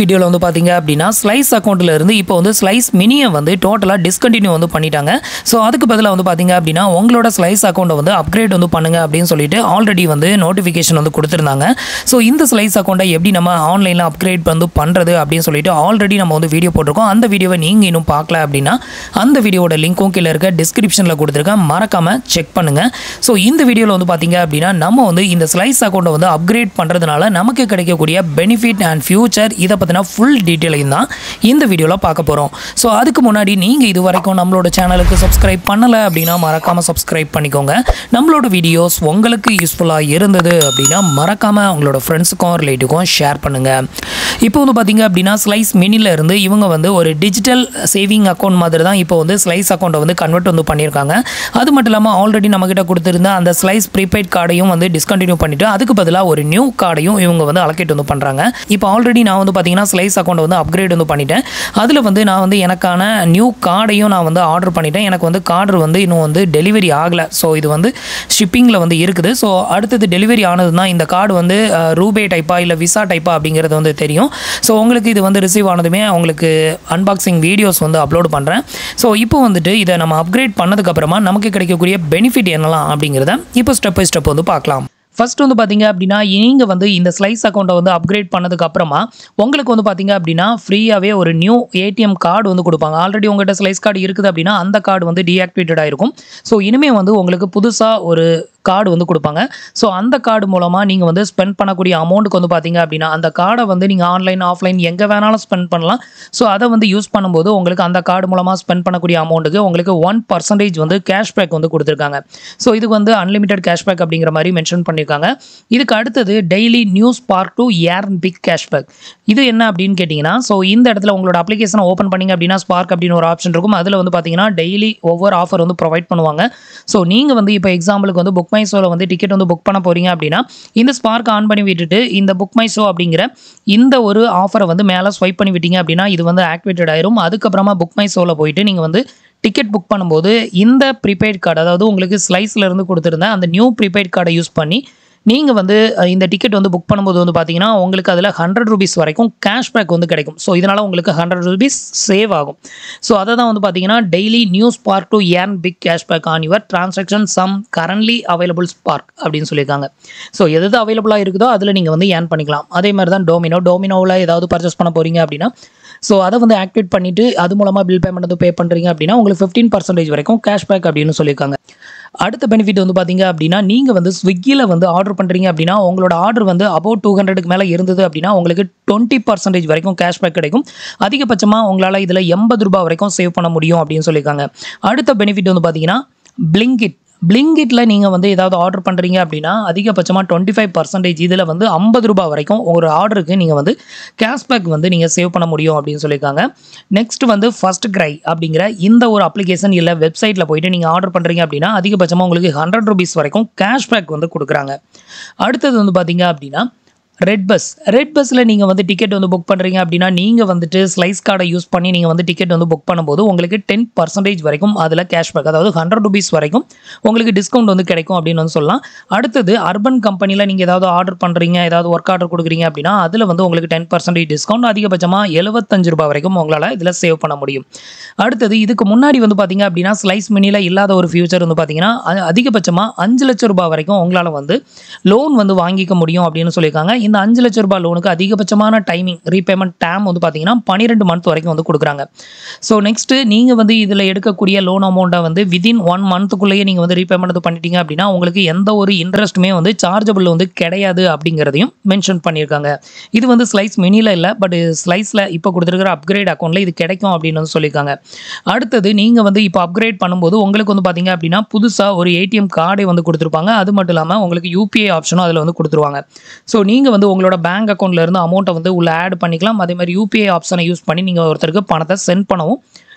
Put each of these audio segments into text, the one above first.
வீடியோவில் வந்து பார்த்தீங்க அப்படின்னா ஸ்லைஸ் அக்கௌண்ட்டில் இருந்து இப்போ வந்து ஸ்லைஸ் மினியை வந்து டோட்டலாக டிஸ்கண்டினியூ வந்து பண்ணிட்டாங்க ஸோ அதுக்கு பதிலாக வந்து பார்த்தீங்க அப்படின்னா உங்களோட ஸ்லைஸ் அக்கௌண்ட்டை வந்து அப்கிரேட் வந்து பண்ணுங்க அப்படின்னு சொல்லிட்டு ஆல்ரெடி வந்து நோட்டிஃபிகேஷன் வந்து கொடுத்துருந்தாங்க ஸோ இந்த ஸ்லைஸ் அக்கௌண்ட்டை எப்படி நம்ம ஆன்லைனில் அப்கிரேட் வந்து பண்ணுறது அப்படின்னு சொல்லிட்டு ஆல்ரெடி நம்ம வந்து வீடியோ போட்டிருக்கோம் அந்த வீடியோவை நீங்கள் இன்னும் பார்க்கல அப்படின்னா அந்த வீடியோட லிங்க்கும் கீழே இருக்க டிஸ்கிரிப்ஷனில் கொடுத்துருக்கேன் மறக்காமல் செக் பண்ணுங்கள் ஸோ இந்த வீடியோவில் வந்து பார்த்தீங்க அப்படின்னா நம்ம வந்து இந்த ஸ்லைஸ் அக்கௌண்ட்டை வந்து அப்கிரேட் பண்ணுறதுனால நமக்கு கிடைக்கக்கூடிய பெனிஃபிட் அண்ட் ஃபியூச்சர் இதை பற்றின ஃபுல் டீட்டெயிலையும் தான் இந்த வீடியோவில் பார்க்க போகிறோம் ஸோ அதுக்கு முன்னாடி நீங்கள் இது வரைக்கும் நம்மளோட சேனலுக்கு சப்ஸ்கிரைப் பண்ணலை அப்படின்னா மறக்காமல் சப்ஸ்கிரைப் பண்ணிக்கோங்க நம்மளோட வீடியோஸ் உங்களுக்கு யூஸ்ஃபுல்லாக இருந்தது அப்படின்னா மறக்காமல் உங்களோட ஃப்ரெண்ட்ஸுக்கும் ரிலேட்டிவ்க்கும் ஷேர் பண்ணுங்கள் இப்போ வந்து பார்த்தீங்க அப்படின்னா ஸ்லைஸ் மினில இருந்து இவங்க வந்து ஒரு டிஜிட்டல் சேவிங் அக்கௌண்ட் மாதிரி தான் இப்போ வந்து ஸ்லைஸ் அக்கௌண்ட்டை வந்து கன்வெர்ட் வந்து பண்ணியிருக்காங்க அது மட்டும் இல்லாமல் ஆல்ரெடி நம்மக்கிட்ட கொடுத்துருந்த அந்த ஸ்லைஸ் ப்ரீபெய்ட் கார்டையும் வந்து டிஸ்கண்டினியூ பண்ணிவிட்டு அதுக்கு பதிலாக ஒரு நியூ கார்டையும் இவங்க வந்து அலோகேட் வந்து பண்ணுறாங்க இப்போ ஆல்ரெடி நான் வந்து பார்த்தீங்கன்னா ஸ்லைஸ் அக்கௌண்ட் வந்து அப்கிரேட் வந்து பண்ணிட்டேன் அதில் வந்து நான் வந்து எனக்கான நியூ கார்டையும் நான் வந்து ஆர்டர் பண்ணிட்டேன் எனக்கு வந்து கார்டு வந்து இன்னும் வந்து டெலிவரி ஆகலை ஸோ இது வந்து ஷிப்பிங்கில் வந்து இருக்குது ஸோ அடுத்தது டெலிவரி ஆனதுன்னா இந்த கார்டு வந்து ரூபே டைப்பா இல்லை விசா டைப்பா அப்படிங்கிறது வந்து தெரியும் ஸோ உங்களுக்கு இது வந்து ரிசீவ் ஆனதுமே உங்களுக்கு அன்பாக்சிங் வீடியோஸ் வந்து அப்லோட் பண்ணுறேன் ஸோ இப்போ வந்துட்டு இதை நம்ம அப்கிரேட் பண்ணதுக்கப்புறமா நமக்கு கிடைக்கக்கூடிய பெனிஃபிட் என்னலாம் அப்படிங்கிறத இப்போ ஸ்டெப் பை ஸ்டெப் வந்து பார்க்கலாம் ஃபர்ஸ்ட் வந்து பார்த்தீங்க அப்படின்னா நீங்கள் வந்து இந்த ஸ்லைஸ் அக்கௌண்ட்டை வந்து அப்கிரேட் பண்ணதுக்கு அப்புறமா உங்களுக்கு வந்து பார்த்தீங்க அப்படின்னா ஃப்ரீயாகவே ஒரு நியூ ஏடிஎம் கார்டு வந்து கொடுப்பாங்க ஆல்ரெடி உங்கள்கிட்ட ஸ்லைஸ் கார்டு இருக்குது அப்படின்னா அந்த கார்டு வந்து டீஆக்டிவேட்டட் ஆயிருக்கும் ஸோ இனிமேல் வந்து உங்களுக்கு புதுசாக ஒரு கார்டு வந்து கொடுப்பாங்க ஸோ அந்த கார்டு மூலமாக நீங்கள் வந்து ஸ்பெண்ட் பண்ணக்கூடிய அமௌண்ட்டுக்கு வந்து பார்த்தீங்க அப்படின்னா அந்த கார்டை வந்து நீங்கள் ஆன்லைன் ஆஃப்லைன் எங்கே வேணாலும் ஸ்பெண்ட் பண்ணலாம் ஸோ அதை வந்து யூஸ் பண்ணும்போது உங்களுக்கு அந்த கார்டு மூலமாக ஸ்பெண்ட் பண்ணக்கூடிய அமௌண்ட்டுக்கு உங்களுக்கு ஒன் பர்சன்டேஜ் வந்து கேஷ்பேக் வந்து கொடுத்துருக்காங்க ஸோ இதுக்கு வந்து அன்லிமிட்டெட் கேஷ்பேக் அப்படிங்கிற மாதிரி மென்ஷன் பண்ணியிருக்காங்க இதுக்கு அடுத்தது daily news spark to earn big cashback இது என்ன அப்படின்னு கேட்டிங்கன்னா ஸோ இந்த இடத்துல உங்களோட அப்ளிகேஷனை ஓப்பன் பண்ணிங்க அப்படின்னா ஸ்பார்க் அப்படின்னு ஒரு ஆப்ஷன் இருக்கும் அதில் வந்து பார்த்தீங்கன்னா டெய்லி ஒவ்வொரு ஆஃபர் வந்து ப்ரொவைட் பண்ணுவாங்க ஸோ நீங்கள் வந்து இப்போ எக்ஸாம்பிளுக்கு வந்து புக் மை ஷோவில் வந்து டிக்கெட் வந்து புக் பண்ண போகிறீங்க அப்படின்னா இந்த ஸ்பார்க் ஆன் பண்ணி விட்டுட்டு இந்த புக் மை ஷோ அப்படிங்கிற இந்த ஒரு ஆஃபரை வந்து மேலே ஸ்வைப் பண்ணி விட்டீங்க அப்படின்னா இது வந்து ஆக்டிவேட்டட் ஆயிரும் அதுக்கப்புறமா புக் மை ஷோவில் போயிட்டு நீங்கள் வந்து டிக்கெட் புக் பண்ணும்போது இந்த ப்ரீபெய்ட் கார்டு அதாவது உங்களுக்கு ஸ்லைஸில் இருந்து கொடுத்துருந்த அந்த நியூ ப்ரீபெய்ட் கார்டை யூஸ் பண்ணி நீங்கள் வந்து அஹ், இந்த டிக்கெட் வந்து புக் பண்ணும்போது வந்து பார்த்தீங்கன்னா உங்களுக்கு அதில் ஹண்ட்ரட் ருபீஸ் வரைக்கும் கேஷ்பேக் வந்து கிடைக்கும் ஸோ இதனால் உங்களுக்கு ஹண்ட்ரட் ருபீஸ் சேவ் ஆகும் ஸோ அதை தான் வந்து பார்த்தீங்கன்னா daily news spark to earn big cashback on your transaction sum currently available spark அப்படின்னு சொல்லியிருக்காங்க ஸோ எது எது அவைலபிளாக இருக்குதோ அதில் நீங்கள் வந்து ஏர்ன் பண்ணிக்கலாம் அதே மாதிரி தான் டோமினோ டோமினோவில் ஏதாவது பர்ச்சேஸ் பண்ண போகிறீங்க அப்படின்னா ஸோ அதை வந்து ஆக்டிவேட் பண்ணிவிட்டு அது மூலமாக பில் பேமெண்ட் வந்து பே பண்ணுறீங்க அப்படின்னா உங்களுக்கு ஃபிஃப்டீன் பர்சன்டேஜ் வரைக்கும் கேஷ்பேக் அப்படின்னு சொல்லியிருக்காங்க அடுத்த பெனிஃபிட் வந்து பார்த்தீங்க அப்படின்னா நீங்கள் வந்து ஸ்விக்கியில் வந்து ஆர்டர் பண்ணுறீங்க அப்படின்னா உங்களோட ஆர்டர் வந்து அபவுட் டூ ஹண்ட்ரடுக்கு மேலே இருந்தது அப்படின்னா உங்களுக்கு டுவெண்ட்டி பர்சன்டேஜ் வரைக்கும் கேஷ்பேக் கிடைக்கும் அதிகபட்சமாக உங்களால் இதில் எண்பது ரூபாய் வரைக்கும் சேவ் பண்ண முடியும் அப்படின்னு சொல்லியிருக்காங்க அடுத்த பெனிஃபிட் வந்து பார்த்தீங்கன்னா பிளிங்கிட் பிளிங்கிட்டில் நீங்கள் வந்து ஏதாவது ஆர்டர் பண்ணுறீங்க அப்படின்னா அதிகபட்சமாக டுவெண்ட்டி ஃபைவ் பர்சன்டேஜ் இதில் வந்து ஐம்பது ரூபாய் வரைக்கும் ஒரு ஆர்டருக்கு நீங்கள் வந்து கேஷ்பேக் வந்து நீங்கள் சேவ் பண்ண முடியும் அப்படின்னு சொல்லியிருக்காங்க நெக்ஸ்ட் வந்து ஃபர்ஸ்ட் கிரை அப்படிங்கிற இந்த ஒரு அப்ளிகேஷன் இல்லை வெப்சைட்டில் போயிட்டு நீங்கள் ஆர்டர் பண்ணுறீங்க அப்படின்னா அதிகபட்சமாக உங்களுக்கு ஹண்ட்ரட் ருபீஸ் வரைக்கும் கேஷ்பேக் வந்து கொடுக்குறாங்க அடுத்தது வந்து பார்த்தீங்க அப்படின்னா ரெட் பஸ் ரெட் பஸ்ஸில் நீங்கள் வந்து டிக்கெட் வந்து புக் பண்ணுறீங்க அப்படின்னா நீங்கள் வந்துட்டு ஸ்லைஸ் கார்டை யூஸ் பண்ணி நீங்கள் வந்து டிக்கெட் வந்து புக் பண்ணும்போது உங்களுக்கு டென் பர்சன்டேஜ் வரைக்கும் அதில் கேஷ்பேக் அதாவது ஹண்ட்ரட் ருபீஸ் வரைக்கும் உங்களுக்கு டிஸ்கவுண்ட் வந்து கிடைக்கும் அப்படின்னு வந்து சொல்லலாம் அடுத்தது அர்பன் கம்பெனியில் நீங்கள் ஏதாவது ஆர்டர் பண்ணுறீங்க ஏதாவது ஒர்க் ஆர்டர் கொடுக்குறீங்க அப்படின்னா அதில் வந்து உங்களுக்கு டென் பர்சன்டேஜ் டிஸ்கவுண்ட் அதிகபட்சமாக எழுபத்தஞ்சு ரூபாய் வரைக்கும் உங்களால் இதில் சேவ் பண்ண முடியும் அடுத்தது இதுக்கு முன்னாடி வந்து பார்த்தீங்க அப்படின்னா ஸ்லைஸ் மினியில் இல்லாத ஒரு ஃபியூச்சர் வந்து பார்த்தீங்கன்னா அ- அதிகபட்சமாக அஞ்சு லட்சம் ரூபாய் வரைக்கும் உங்களால் வந்து லோன் வந்து வாங்கிக்க முடியும் அப்படின்னு சொல்லியிருக்காங்க இந்த அஞ்சு லட்சம் ரூபாய் லோனுக்கு அதிகபட்சமான டைமிங் ரீபேமெண்ட் டேம் வந்து பார்த்தீங்கன்னா பன்னிரெண்டு மந்த் வரைக்கும் வந்து கொடுக்குறாங்க ஸோ நெக்ஸ்ட்டு நீங்கள் வந்து இதில் எடுக்கக்கூடிய லோன் அமௌண்ட்டை வந்து விதின் ஒன் மந்த்துக்குள்ளேயே நீங்கள் வந்து ரீபேமெண்ட் வந்து பண்ணிட்டீங்க அப்படின்னா உங்களுக்கு எந்த ஒரு இன்ட்ரெஸ்ட்டுமே வந்து சார்ஜபிள் வந்து கிடையாது அப்படிங்கிறதையும் மென்ஷன் பண்ணியிருக்காங்க இது வந்து ஸ்லைஸ் மினியில் இல்லை பட் ஸ்லைஸில் இப்போ கொடுத்துருக்கிற அப்கிரேட் அக்கௌண்ட்டில் இது கிடைக்கும் அப்படின்னு வந்து சொல்லியிருக்காங்க அடுத்தது நீங்கள் வந்து இப்போ அப்கிரேட் பண்ணும்போது உங்களுக்கு வந்து பார்த்தீங்க அப்படின்னா புதுசாக ஒரு ஏடிஎம் கார்டை வந்து கொடுத்துருப்பாங்க அது மட்டும் இல்லாமல் உங்களுக்கு யூபிஐ ஆப்ஷனும் அதில் வந்து கொடுத்துருவாங்க ஸோ நீங்கள் வந்து உங்களோட பேங்க் அக்கௌண்ட்ல இருந்து அமௌண்ட்டை வந்து உள்ள ஆட் பண்ணிக்கலாம் அதே மாதிரி யூபிஐ ஆப்ஷனை யூஸ் பண்ணி நீங்கள் ஒருத்தருக்கு பணத்தை சென்ட் பண்ணவும்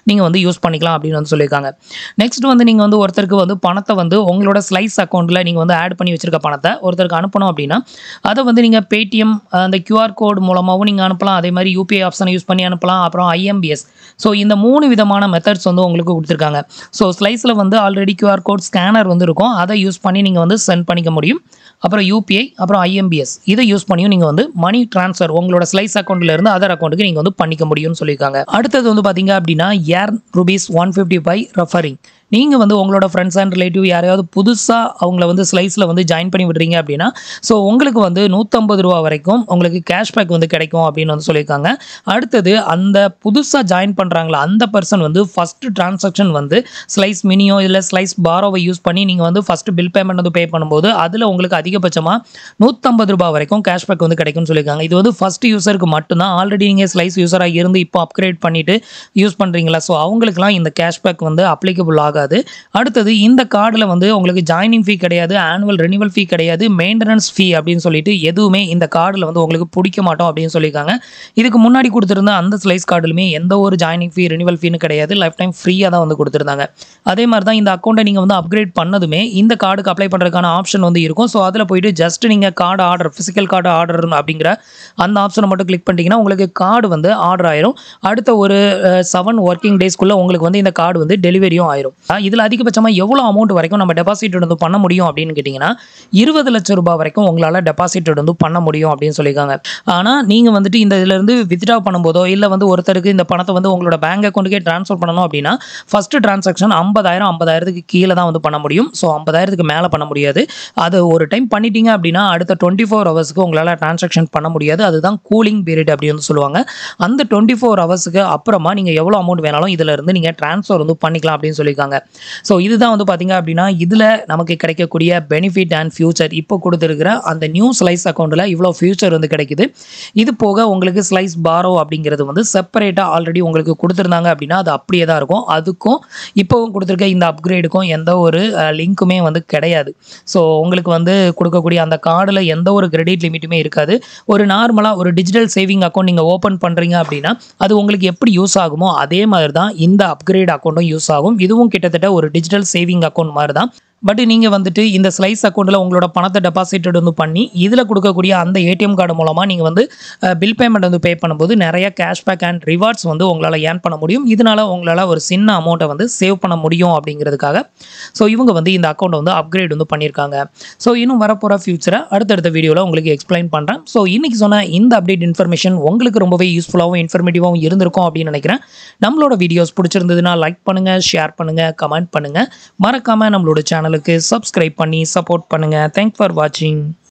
நீங்கள் வந்து யூஸ் பண்ணிக்கலாம் அப்படின்னு வந்து சொல்லியிருக்காங்க நெக்ஸ்ட் வந்து நீங்கள் வந்து ஒருத்தருக்கு வந்து பணத்தை வந்து உங்களோட ஸ்லைஸ் அக்கௌண்ட்டில் நீங்கள் வந்து ஆட் பண்ணி வச்சிருக்க பணத்தை ஒருத்தருக்கு அனுப்பணும் அப்படின்னா அதை வந்து நீங்கள் பேடிஎம் அந்த கியூஆர் கோட் மூலமாகவும் நீங்கள் அனுப்பலாம் அதே மாதிரி யூபிஐ ஆப்ஷனை யூஸ் பண்ணி அனுப்பலாம் அப்புறம் ஐஎம்பிஎஸ் ஸோ இந்த மூணு விதமான மெத்தட்ஸ் வந்து உங்களுக்கு கொடுத்துருக்காங்க ஸோ ஸ்லைஸில் வந்து ஆல்ரெடி கியூஆர் கோட் ஸ்கேனர் வந்து இருக்கும் அதை யூஸ் பண்ணி நீங்கள் வந்து சென்ட் பண்ணிக்க முடியும் அப்புறம் யூபிஐ அப்புறம் ஐஎம்பிஎஸ் இதை யூஸ் பண்ணியும் நீங்கள் வந்து மணி ட்ரான்ஸ்ஃபர் உங்களோட ஸ்லைஸ் அக்கௌண்ட்ல இருந்து அதர் அக்கௌண்ட்டுக்கு நீங்கள் வந்து பண்ணிக்க முடியும்னு சொல்லியிருக்காங்க அடுத்தது வந்து பார்த்தீங்க அப்படின்னா earn rupees one fifty by referring நீங்கள் வந்து உங்களோட ஃப்ரெண்ட்ஸ் அண்ட் ரிலேட்டிவ் யாரையாவது புதுசாக அவங்கள வந்து ஸ்லைஸில் வந்து ஜாயின் பண்ணி விடுறீங்க அப்படின்னா ஸோ உங்களுக்கு வந்து நூற்றம்பது ரூபா வரைக்கும் உங்களுக்கு கேஷ்பேக் வந்து கிடைக்கும் அப்படின்னு வந்து சொல்லியிருக்காங்க அடுத்தது அந்த புதுசாக ஜாயின் பண்ணுறாங்களா அந்த பர்சன் வந்து ஃபஸ்ட்டு டிரான்சாக்ஷன் வந்து ஸ்லைஸ் மினியோ இல்லை ஸ்லைஸ் பாரோவை யூஸ் பண்ணி நீங்கள் வந்து ஃபஸ்ட்டு பில் பேமெண்ட் வந்து பே பண்ணும்போது அதில் உங்களுக்கு அதிகபட்சமாக நூற்றம்பது ரூபாய் வரைக்கும் கேஷ்பேக் வந்து கிடைக்கும்னு சொல்லியிருக்காங்க இது வந்து ஃபஸ்ட் யூசருக்கு மட்டும்தான் ஆல்ரெடி நீங்கள் ஸ்லைஸ் யூஸராக இருந்து இப்போ அப்கிரேட் பண்ணிவிட்டு யூஸ் பண்ணுறீங்களா ஸோ அவங்களுக்குலாம் இந்த கேஷ்பேக் வந்து அப்ளிகபிள் ஆகாது அடுத்தது இந்த கார்டில் வந்து உங்களுக்கு ஜாயினிங் ஃபீ கிடையாது ஆனுவல் ரெனிவல் ஃபீ கிடையாது மெயின்டெனன்ஸ் ஃபீ அப்படின்னு சொல்லிட்டு எதுவுமே இந்த கார்டில் வந்து உங்களுக்கு பிடிக்க மாட்டோம் அப்படின்னு சொல்லியிருக்காங்க இதுக்கு முன்னாடி கொடுத்துருந்த அந்த ஸ்லைஸ் கார்டுலுமே எந்த ஒரு ஜாயினிங் ஃபீ ரெனிவல் ஃபீனு கிடையாது லைஃப் டைம் ஃப்ரீயாக தான் வந்து கொடுத்துருந்தாங்க அதே மாதிரி தான் இந்த அக்கௌண்ட்டை நீங்கள் வந்து அப்கிரேட் பண்ணதுமே இந்த கார்டுக்கு அப்ளை பண்ணுறதுக்கான ஆப்ஷன் வந்து இருக்கும் ஸோ அதில் போயிட்டு ஜஸ்ட் நீங்கள் card order physical card order அப்படிங்கிற அந்த ஆப்ஷனை மட்டும் கிளிக் பண்ணிட்டீங்கன்னா உங்களுக்கு கார்டு வந்து ஆர்டர் ஆயிரும் அடுத்த ஒரு செவன் ஒர்க்கிங் டேஸ்க்குள்ளே உங்களுக்கு வந்து இந்த கார்டு வந்து டெலிவரியும் ஆயிரும் இதில் அதிகபட்சமாக எவ்வளோ அமௌண்ட் வரைக்கும் நம்ம டெபாசிட் வந்து பண்ண முடியும் அப்படின்னு கேட்டிங்கன்னா இருபது லட்சம் ரூபாய் வரைக்கும் உங்களால் டெபாசிட் வந்து பண்ண முடியும் அப்படின்னு சொல்லியிருக்காங்க ஆனால் நீங்கள் வந்துட்டு இந்த இதுலேருந்து வித்ட்ரா பண்ணும்போதோ இல்லை வந்து ஒருத்தருக்கு இந்த பணத்தை வந்து உங்களோட பேங்க் அக்கௌண்ட்டுக்கே ட்ரான்ஸ்ஃபர் பண்ணணும் அப்படின்னா ஃபஸ்ட்டு டிரான்சாக்ஷன் ஐம்பதாயிரம் ஐம்பதாயிரத்துக்கு கீழே தான் வந்து பண்ண முடியும் ஸோ ஐம்பதாயிரத்துக்கு மேலே பண்ண முடியாது அது ஒரு டைம் பண்ணிட்டீங்க அப்படின்னா அடுத்த டுவெண்ட்டி ஃபோர் ஹவர்ஸ்க்கு உங்களால் டிரான்சாக்ஷன் பண்ண முடியாது அதுதான் கூலிங் பீரியட் அப்படின்னு வந்து சொல்லுவாங்க அந்த டுவெண்ட்டி ஃபோர் ஹவர்ஸுக்கு அப்புறமா நீங்கள் எவ்வளோ அமௌண்ட் வேணாலும் இதில் இருந்து நீங்கள் ட்ரான்ஸ்ஃபர் வந்து பண்ணிக்கலாம் அப்படின்னு சொல்லியிருக்காங்க ஸோ இதுதான் வந்து பார்த்தீங்க அப்படின்னா இதில் நமக்கு கிடைக்கக்கூடிய பெனிஃபிட் அண்ட் ஃபியூச்சர் இப்போ கொடுத்துருக்கிற அந்த நியூ ஸ்லைஸ் அக்கௌண்ட்டில் இவ்வளோ ஃபியூச்சர் வந்து கிடைக்குது இது போக உங்களுக்கு ஸ்லைஸ் பாரோ அப்படிங்கிறது வந்து செப்பரேட்டாக ஆல்ரெடி உங்களுக்கு கொடுத்துருந்தாங்க அப்படின்னா அது அப்படியே தான் இருக்கும் அதுக்கும் இப்போவும் கொடுத்துருக்க இந்த அப்கிரேடுக்கும் எந்த ஒரு லிங்க்குமே வந்து கிடையாது ஸோ உங்களுக்கு வந்து கொடுக்கக்கூடிய அந்த கார்டில் எந்த ஒரு கிரெடிட் லிமிட்டுமே இருக்காது ஒரு நார்மலாக ஒரு டிஜிட்டல் சேவிங் அக்கௌண்ட் நீங்கள் ஓப்பன் பண்ணுறீங்க அப்படின்னா அது உங்களுக்கு எப்படி யூஸ் ஆகுமோ அதே மாதிரி தான் இந்த அப்கிரேட் அக்கௌண்ட்டும் யூஸ் ஆகும் இதுவும் கிட்டத்தட்ட ஒரு டிஜிட்டல் சேவிங் அக்கௌண்ட் மாதிரி தான் பட் நீங்கள் வந்துட்டு இந்த ஸ்லைஸ் அக்கௌண்ட்டில் உங்களோட பணத்தை டெபாசிட்டட் வந்து பண்ணி இதில் கொடுக்கக்கூடிய அந்த ஏடிஎம் கார்டு மூலமாக நீங்கள் வந்து பில் பேமெண்ட் வந்து பே பண்ணும்போது நிறைய கேஷ்பேக் அண்ட் ரிவார்ட்ஸ் வந்து உங்களால் ஏர்ன் பண்ண முடியும் இதனால் உங்களால் ஒரு சின்ன அமௌண்ட்டை வந்து சேவ் பண்ண முடியும் அப்படிங்கிறதுக்காக ஸோ இவங்க வந்து இந்த அக்கௌண்ட்டை வந்து அப்கிரேட் வந்து பண்ணியிருக்காங்க ஸோ இன்னும் வரப்போகிற ஃபியூச்சரை அடுத்தடுத்த வீடியோவில் உங்களுக்கு எக்ஸ்பிளைன் பண்ணுறேன் ஸோ இன்றைக்கி சொன்ன இந்த அப்டேட் இன்ஃபர்மேஷன் உங்களுக்கு ரொம்பவே யூஸ்ஃபுல்லாகவும் இன்ஃபர்மேட்டிவாகவும் இருந்திருக்கும் அப்படின்னு நினைக்கிறேன் நம்மளோட வீடியோஸ் பிடிச்சிருந்ததுன்னா லைக் பண்ணுங்கள் ஷேர் பண்ணுங்கள் கமெண்ட் பண்ணுங்கள் மறக்காமல் நம்மளோட சேனலுக்கு சப்ஸ்கிரைப் பண்ணி சப்போர்ட் பண்ணுங்கள் தேங்க் ஃபார் வாட்சிங்